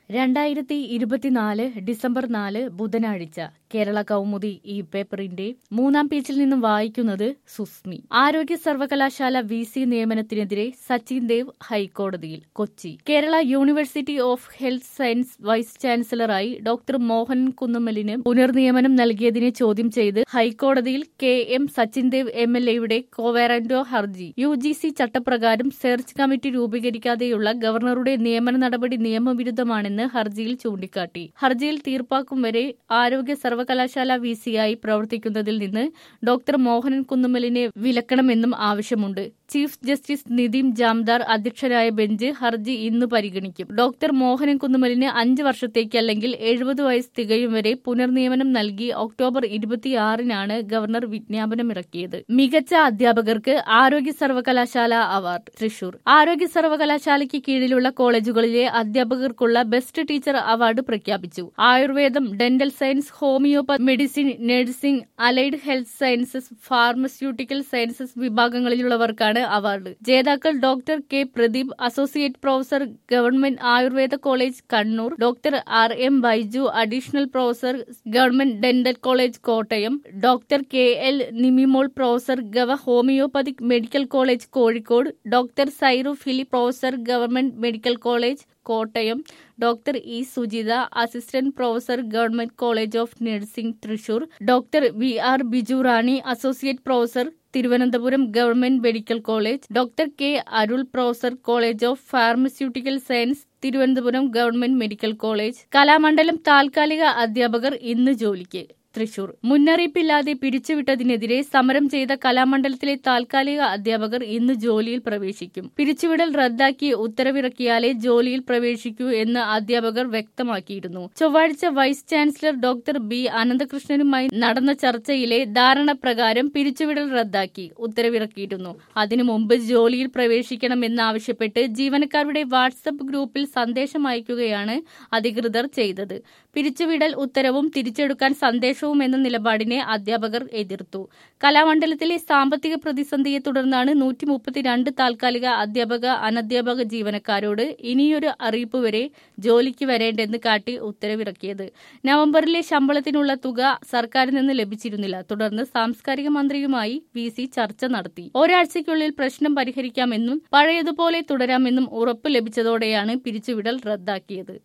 രണ്ടായിരത്തി ഇരുപത്തിനാല് ഡിസംബർ നാല് ബുധനാഴ്ച കേരള കൗമുദി ഈ പേപ്പറിന്റെ മൂന്നാം പേജിൽ നിന്നും വായിക്കുന്നത് സുസ്മി ആരോഗ്യ സർവകലാശാല വി സി നിയമനത്തിനെതിരെ സച്ചിൻ ദേവ് ഹൈക്കോടതിയിൽ Kochi Kerala university of health science vice ചാൻസലറായി ഡോക്ടർ മോഹൻ കുന്നുമ്മലിന് പുനർനിയമനം നൽകിയതിനെ ചോദ്യം ചെയ്ത് ഹൈക്കോടതിയിൽ K M Sachin Dev M L എയുടെ കോവാറന്റോ ഹർജി യു ജി സി ചട്ടപ്രകാരം സെർച്ച് കമ്മിറ്റി രൂപീകരിക്കാതെയുള്ള ഗവർണറുടെ നിയമന നടപടി നിയമവിരുദ്ധമാണെന്ന് ഹർജിയിൽ ചൂണ്ടിക്കാട്ടി ഹർജിയിൽ തീർപ്പാക്കും വരെ ആരോഗ്യ സർവകലാശാല വി സിയായി പ്രവർത്തിക്കുന്നതിൽ നിന്ന് ഡോക്ടർ മോഹനൻ കുന്നുമ്മലിനെ വിലക്കണമെന്നും ആവശ്യമുണ്ട് ചീഫ് ജസ്റ്റിസ് നിതിൻ ജാംദാർ അധ്യക്ഷനായ ബെഞ്ച് ഹർജി ഇന്ന് പരിഗണിക്കും ഡോക്ടർ മോഹനൻ കുന്നുമ്മലിന് അഞ്ച് വർഷത്തേക്ക് അല്ലെങ്കിൽ എഴുപത് വയസ്സ് തികയും വരെ പുനർനിയമനം നൽകി ഒക്ടോബർ ഇരുപത്തിയാറിനാണ് ഗവർണർ വിജ്ഞാപനമിറക്കിയത് മികച്ച അധ്യാപകർക്ക് ആരോഗ്യ സർവകലാശാല അവാർഡ് തൃശൂർ ആരോഗ്യ സർവകലാശാലയ്ക്ക് കീഴിലുള്ള കോളേജുകളിലെ അധ്യാപകർക്കുള്ള ബെസ്റ്റ് ടീച്ചർ അവാർഡ് പ്രഖ്യാപിച്ചു ആയുർവേദം dental science homeopathy medicine nursing allied health sciences pharmaceutical sciences വിഭാഗങ്ങളിലുള്ളവർക്കാണ് അവാർഡ് ജേതാക്കൾ doctor K Pradeep associate professor government Ayurveda college Kannur doctor R M Baiju additional professor government dental college Kottayam doctor K L Nimimol professor gov homeopathic medical college Kozhikode doctor Sairu Philip professor government medical college Kottayam doctor E Sujitha assistant professor government college of nursing Thrissur doctor V R Biju Rani associate professor Thiruvananthapuram government medical college doctor K Arul professor college of pharmaceutical science Thiruvananthapuram government medical college Kalamandalam താൽക്കാലിക അധ്യാപകർ ഇന്ന് ജോലിക്ക് തൃശൂർ മുന്നറിയിപ്പില്ലാതെ പിരിച്ചുവിട്ടതിനെതിരെ സമരം ചെയ്ത കലാമണ്ഡലത്തിലെ താൽക്കാലിക അധ്യാപകർ ഇന്ന് ജോലിയിൽ പ്രവേശിക്കും പിരിച്ചുവിടൽ റദ്ദാക്കി ഉത്തരവിറക്കിയാലേ ജോലിയിൽ പ്രവേശിക്കൂ എന്ന് അധ്യാപകർ വ്യക്തമാക്കിയിരുന്നു ചൊവ്വാഴ്ച വൈസ് ചാൻസലർ ഡോക്ടർ ബി അനന്തകൃഷ്ണനുമായി നടന്ന ചർച്ചയിലെ ധാരണ പ്രകാരം പിരിച്ചുവിടൽ റദ്ദാക്കി ഉത്തരവിറക്കിയിരുന്നു അതിനു മുമ്പ് ജോലിയിൽ പ്രവേശിക്കണമെന്നാവശ്യപ്പെട്ട് ജീവനക്കാരുടെ വാട്സപ്പ് ഗ്രൂപ്പിൽ സന്ദേശം അയക്കുകയാണ് അധികൃതർ ചെയ്തത് പിരിച്ചുവിടൽ ഉത്തരവും തിരിച്ചെടുക്കാൻ സന്ദേശവും എന്ന നിലപാടിനെ അധ്യാപകർ എതിർത്തു കലാമണ്ഡലത്തിലെ സാമ്പത്തിക പ്രതിസന്ധിയെ തുടർന്നാണ് നൂറ്റി മുപ്പത്തിരണ്ട് താൽക്കാലിക അധ്യാപക അനധ്യാപക ജീവനക്കാരോട് ഇനിയൊരു അറിയിപ്പ് വരെ ജോലിക്ക് വരേണ്ടെന്ന് കാട്ടി ഉത്തരവിറക്കിയത് നവംബറിലെ ശമ്പളത്തിനുള്ള തുക സർക്കാരിൽ നിന്ന് ലഭിച്ചിരുന്നില്ല തുടർന്ന് സാംസ്കാരിക മന്ത്രിയുമായി വി സി ചർച്ച നടത്തി ഒരാഴ്ചയ്ക്കുള്ളിൽ പ്രശ്നം പരിഹരിക്കാമെന്നും പഴയതുപോലെ തുടരാമെന്നും ഉറപ്പ് ലഭിച്ചതോടെയാണ് പിരിച്ചുവിടൽ റദ്ദാക്കിയത്